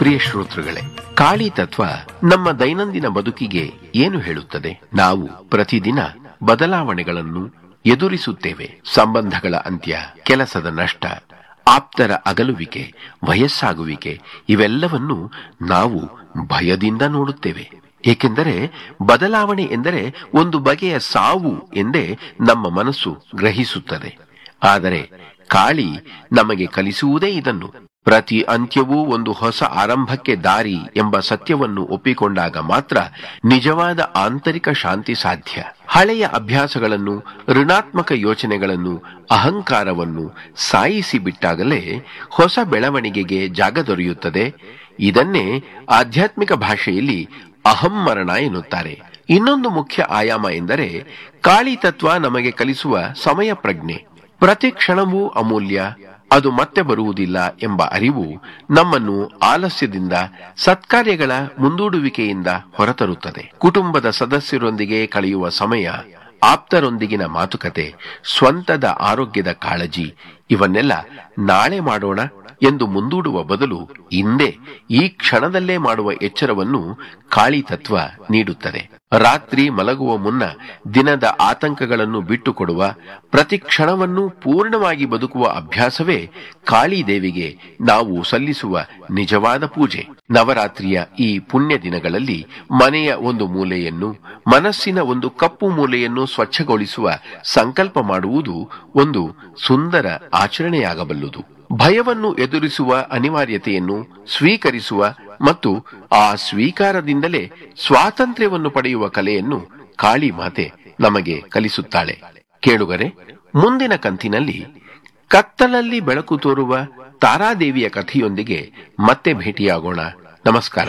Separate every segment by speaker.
Speaker 1: ಪ್ರಿಯ ಶ್ರೋತೃಗಳೇ ಕಾಳಿ ತತ್ವ ನಮ್ಮ ದೈನಂದಿನ ಬದುಕಿಗೆ ಏನು ಹೇಳುತ್ತದೆ ನಾವು ಪ್ರತಿದಿನ ಬದಲಾವಣೆಗಳನ್ನು ಎದುರಿಸುತ್ತೇವೆ ಸಂಬಂಧಗಳ ಅಂತ್ಯ ಕೆಲಸದ ನಷ್ಟ ಆಪ್ತರ ಅಗಲುವಿಕೆ ವಯಸ್ಸಾಗುವಿಕೆ ಇವೆಲ್ಲವನ್ನು ನಾವು ಭಯದಿಂದ ನೋಡುತ್ತೇವೆ ಏಕೆಂದರೆ ಬದಲಾವಣೆ ಎಂದರೆ ಒಂದು ಬಗೆಯ ಸಾವು ಎಂದೇ ನಮ್ಮ ಮನಸ್ಸು ಗ್ರಹಿಸುತ್ತದೆ ಆದರೆ ಕಾಳಿ ನಮಗೆ ಕಲಿಸುವುದೇ ಇದನ್ನು ಪ್ರತಿ ಅಂತ್ಯವೂ ಒಂದು ಹೊಸ ಆರಂಭಕ್ಕೆ ದಾರಿ ಎಂಬ ಸತ್ಯವನ್ನು ಒಪ್ಪಿಕೊಂಡಾಗ ಮಾತ್ರ ನಿಜವಾದ ಆಂತರಿಕ ಶಾಂತಿ ಸಾಧ್ಯ ಹಳೆಯ ಅಭ್ಯಾಸಗಳನ್ನು ಋಣಾತ್ಮಕ ಯೋಚನೆಗಳನ್ನು ಅಹಂಕಾರವನ್ನು ಸಾಯಿಸಿ ಬಿಟ್ಟಾಗಲೇ ಹೊಸ ಬೆಳವಣಿಗೆಗೆ ಜಾಗ ದೊರೆಯುತ್ತದೆ ಇದನ್ನೇ ಆಧ್ಯಾತ್ಮಿಕ ಭಾಷೆಯಲ್ಲಿ ಅಹಂಮರಣ ಎನ್ನುತ್ತಾರೆ ಇನ್ನೊಂದು ಮುಖ್ಯ ಆಯಾಮ ಎಂದರೆ ಕಾಳಿ ತತ್ವ ನಮಗೆ ಕಲಿಸುವ ಸಮಯ ಪ್ರಜ್ಞೆ ಪ್ರತಿ ಕ್ಷಣವೂ ಅಮೂಲ್ಯ ಅದು ಮತ್ತೆ ಬರುವುದಿಲ್ಲ ಎಂಬ ಅರಿವು ನಮ್ಮನ್ನು ಆಲಸ್ಯದಿಂದ ಸತ್ಕಾರ್ಯಗಳ ಮುಂದೂಡುವಿಕೆಯಿಂದ ಹೊರತರುತ್ತದೆ ಕುಟುಂಬದ ಸದಸ್ಯರೊಂದಿಗೆ ಕಳೆಯುವ ಸಮಯ ಆಪ್ತರೊಂದಿಗಿನ ಮಾತುಕತೆ ಸ್ವಂತದ ಆರೋಗ್ಯದ ಕಾಳಜಿ ಇವನ್ನೆಲ್ಲ ನಾಳೆ ಮಾಡೋಣ ಎಂದು ಮುಂದೂಡುವ ಬದಲು ಇಂದೇ ಈ ಕ್ಷಣದಲ್ಲೇ ಮಾಡುವ ಎಚ್ಚರವನ್ನು ಕಾಳಿ ತತ್ವ ನೀಡುತ್ತದೆ ರಾತ್ರಿ ಮಲಗುವ ಮುನ್ನ ದಿನದ ಆತಂಕಗಳನ್ನು ಬಿಟ್ಟುಕೊಡುವ ಪ್ರತಿ ಕ್ಷಣವನ್ನು ಪೂರ್ಣವಾಗಿ ಬದುಕುವ ಅಭ್ಯಾಸವೇ ಕಾಳಿ ದೇವಿಗೆ ನಾವು ಸಲ್ಲಿಸುವ ನಿಜವಾದ ಪೂಜೆ ನವರಾತ್ರಿಯ ಈ ಪುಣ್ಯ ದಿನಗಳಲ್ಲಿ ಮನೆಯ ಒಂದು ಮೂಲೆಯನ್ನು ಮನಸ್ಸಿನ ಒಂದು ಕಪ್ಪು ಮೂಲೆಯನ್ನು ಸ್ವಚ್ಛಗೊಳಿಸುವ ಸಂಕಲ್ಪ ಮಾಡುವುದು ಒಂದು ಸುಂದರ ಆಚರಣೆಯಾಗಬಲ್ಲುದು ಭಯವನ್ನು ಎದುರಿಸುವ ಅನಿವಾರ್ಯತೆಯನ್ನು ಸ್ವೀಕರಿಸುವ ಮತ್ತು ಆ ಸ್ವೀಕಾರದಿಂದಲೇ ಸ್ವಾತಂತ್ರ್ಯವನ್ನು ಪಡೆಯುವ ಕಲೆಯನ್ನು ಕಾಳಿ ಮಾತೆ ನಮಗೆ ಕಲಿಸುತ್ತಾಳೆ ಕೇಳುಗರೆ ಮುಂದಿನ ಕಂತಿನಲ್ಲಿ ಕತ್ತಲಲ್ಲಿ ಬೆಳಕು ತೋರುವ ತಾರಾದೇವಿಯ ಕಥೆಯೊಂದಿಗೆ ಮತ್ತೆ ಭೇಟಿಯಾಗೋಣ ನಮಸ್ಕಾರ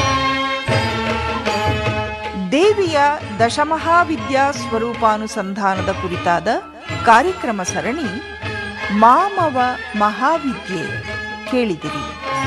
Speaker 2: ದೇವಿಯ ದಶಮಹಾವಿದ್ಯಾ ಸ್ವರೂಪಾನುಸಂಧಾನದ ಕುರಿತಾದ ಕಾರ್ಯಕ್ರಮ ಸರಣಿ ಮಾಮವ ಮಹಾವಿದ್ಯೆ ಕೇಳಿದಿರಿ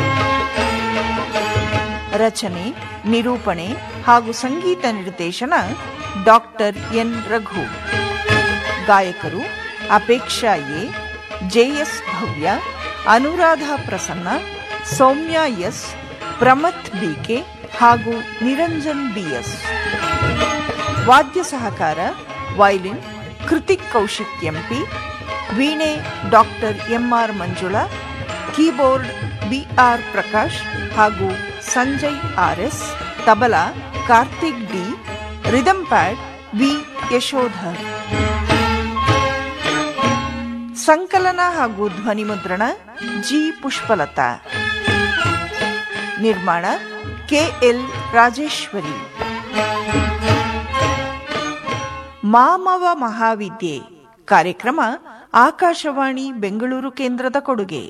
Speaker 2: ರಚನೆ ನಿರೂಪಣೆ ಹಾಗೂ ಸಂಗೀತ ನಿರ್ದೇಶನ ಡಾಕ್ಟರ್ ಎನ್ ರಘು ಗಾಯಕರು Apeksha A JS Bhavya Anuradha Prasanna Soumya S Pramath BK ಹಾಗೂ ನಿರಂಜನ್ ಬಿಎಸ್ ವಾದ್ಯ ಸಹಕಾರ ವೈಲಿನ್ ಕೃತಿಕ್ ಕೌಶಿಕ್ ಎಂಪಿ ವೀಣೆ doctor MR Manjula keyboard BR Prakash ಹಾಗೂ Sanjay RS tabla Karthik D rhythm pad V Yashodhar ಸಂಕಲನ ಹಾಗೂ ಧ್ವನಿಮುದ್ರಣ ಜಿ ಪುಷ್ಪಲತಾ ನಿರ್ಮಾಣ ಕೆಎಲ್ ರಾಜೇಶ್ವರಿ ಮಾಮವ ಮಹಾವಿದ್ಯೆ ಕಾರ್ಯಕ್ರಮ ಆಕಾಶವಾಣಿ ಬೆಂಗಳೂರು ಕೇಂದ್ರದ ಕೊಡುಗೆ